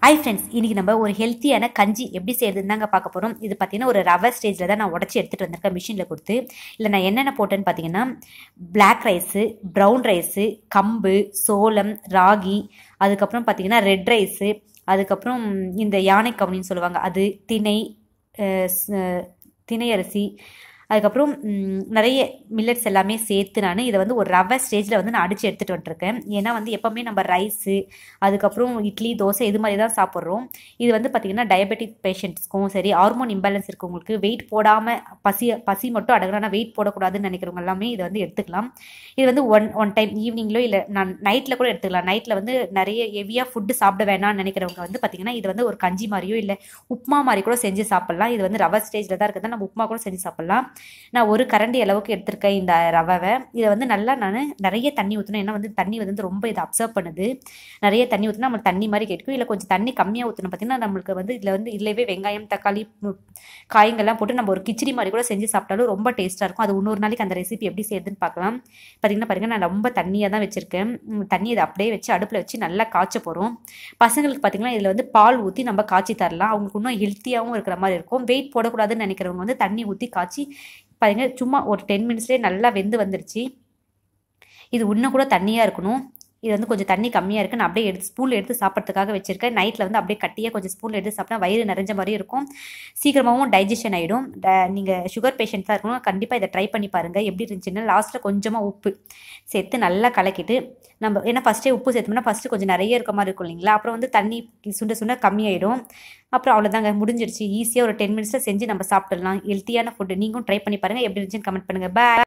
hi friends இன்றைக்கி நம்ம ஒரு ஹெல்த்தியான கஞ்சி எப்படி செய்யறதுன்னு தாங்க பார்க்க போகிறோம் இது பார்த்தீங்கன்னா ஒரு ரவை ஸ்டேஜில் தான் நான் உடச்சி எடுத்துகிட்டு வந்திருக்கேன் மிஷினில் கொடுத்து இல்லை நான் என்னென்ன போட்டேன்னு பார்த்தீங்கன்னா பிளாக் ரைஸு ப்ரௌன் ரைஸு கம்பு சோளம் ராகி அதுக்கப்புறம் பார்த்தீங்கன்னா ரெட் ரைஸு அதுக்கப்புறம் இந்த யானை கவுனின்னு சொல்லுவாங்க அது திணை அஹ் ஸ்- திணை அரிசி அதுக்கப்புறம் ம், நிறைய மில்லட்ஸ் எல்லாமே சேர்த்து நான் இதை வந்து ஒரு ரவை ஸ்டேஜில் வந்து நான் அடித்து எடுத்துகிட்டு வந்துருக்கேன் ஏன்னா வந்து எப்போவுமே நம்ம ரைஸு அதுக்கப்புறம் இட்லி தோசை இது மாதிரி தான் சாப்பிட்றோம் இது வந்து பார்த்திங்கன்னா டயபெட்டிக் பேஷண்ட்ஸ்க்கும் சரி ஹார்மோன் இம்பேலன்ஸ் இருக்கவங்களுக்கு வெயிட் போடாமல் பசி பசி மட்டும் அடங்கினா வெயிட் போடக்கூடாதுன்னு நினைக்கிறவங்க எல்லாமே இதை வந்து எடுத்துக்கலாம் இது வந்து ஒன் ஒன் டைம் ஈவினிங்லோ இல்லை நான் நைட்டில் கூட எடுத்துக்கலாம் நைட்டில் வந்து நிறைய ஹெவியாக ஃபுட்டு சாப்பிட வேணாம்னு நினைக்கிறவங்க வந்து பார்த்திங்கன்னா இது வந்து ஒரு கஞ்சி மாதிரியோ இல்லை உப்புமா மாதிரி கூட செஞ்சு சாப்பிட்லாம் இது வந்து ரவை ஸ்டேஜில் தான் இருக்குது நம்ம உப்புமா கூட செஞ்சு சாப்பிட்லாம் நான் ஒரு கரண்டி அளவுக்கு எடுத்திருக்கேன் இந்த ரவை இதை வந்து நல்லா நான் நிறைய தண்ணி ஊற்றணும் ஏன்னா வந்து தண்ணி வந்து ரொம்ப இதை அப்சர்வ் பண்ணுது நிறைய தண்ணி ஊற்றினா நம்மளுக்கு தண்ணி மாதிரி கிடைக்கும் இல்லை கொஞ்சம் தண்ணி கம்மியாக ஊற்றணும் பார்த்தீங்கன்னா நம்மளுக்கு வந்து இதில் வந்து இல்லவே வெங்காயம் தக்காளி மு- காய்ங்கள்லாம் போட்டு நம்ம ஒரு கிச்சடி மாதிரி கூட செஞ்சு சாப்பிட்டாலும் ரொம்ப டேஸ்ட்டாக இருக்கும் அது இன்னொரு நாளைக்கு அந்த ரெசிபி எப்படி செய்யுதுன்னு பார்க்கலாம் பார்த்தீங்கன்னா பாருங்க நான் ரொம்ப தண்ணியாக தான் வச்சுருக்கேன் ம், தண்ணி இதை அப்படியே வச்சு அடுப்பில் வச்சு நல்லா காய்ச்ச போகிறோம் பசங்களுக்கு பார்த்தீங்கன்னா இதில் வந்து பால் ஊற்றி நம்ம காய்ச்சி தரலாம் அவங்களுக்கு இன்னும் ஹெல்த்தியாகவும் இருக்கிற மாதிரி இருக்கும் வெயிட் போடக்கூடாதுன்னு நினைக்கிறவங்க வந்து தண்ணி ஊற்றி காய்ச்சி பாருங்க சும்மா ஒரு டென் மினிட்ஸ்லேயே நல்லா வெந்து வந்துருச்சு இது இன்னும் கூட தண்ணியாக இருக்கணும் இது வந்து கொஞ்சம் தண்ணி கம்மியாக இருக்குது நான் அப்படியே எடுத்து ஸ்பூனில் எடுத்து சாப்பிட்றதுக்காக வச்சுருக்கேன் நைட்டில் வந்து அப்படியே கட்டியாக கொஞ்சம் ஸ்பூனில் எடுத்து சாப்பிட்டா வயிறு நிறைஞ்ச மாதிரி இருக்கும் சீக்கிரமாகவும் டைஜஷன் ஆகிடும் நீங்கள் சுகர் பேஷண்ட்ஸாக இருக்கணும் கண்டிப்பாக இதை ட்ரை பண்ணி பாருங்கள் எப்படி இருந்துச்சுன்னா லாஸ்ட்டில் கொஞ்சமாக உப்பு சேர்த்து நல்லா கலக்கிட்டு நம்ம ஏன்னா ஃபஸ்ட்டே உப்பு சேர்த்தோம்னா ஃபஸ்ட்டு கொஞ்சம் நிறைய இருக்க மாதிரி இருக்கும் இல்லைங்களா அப்புறம் வந்து தண்ணி சுண்ட சுண்ட கம்மியாயிடும் அப்புறம் அவ்வளோதாங்க முடிஞ்சிருச்சு ஈஸியாக ஒரு டென் மினிட்ஸில் செஞ்சு நம்ம சாப்பிட்டுடலாம் ஹெல்த்தியான ஃபுட்டு நீங்களும் ட்ரை பண்ணி பாருங்கள் எப்படி இருந்துச்சுன்னு கமெண்ட் பண்ணுங்கள் பே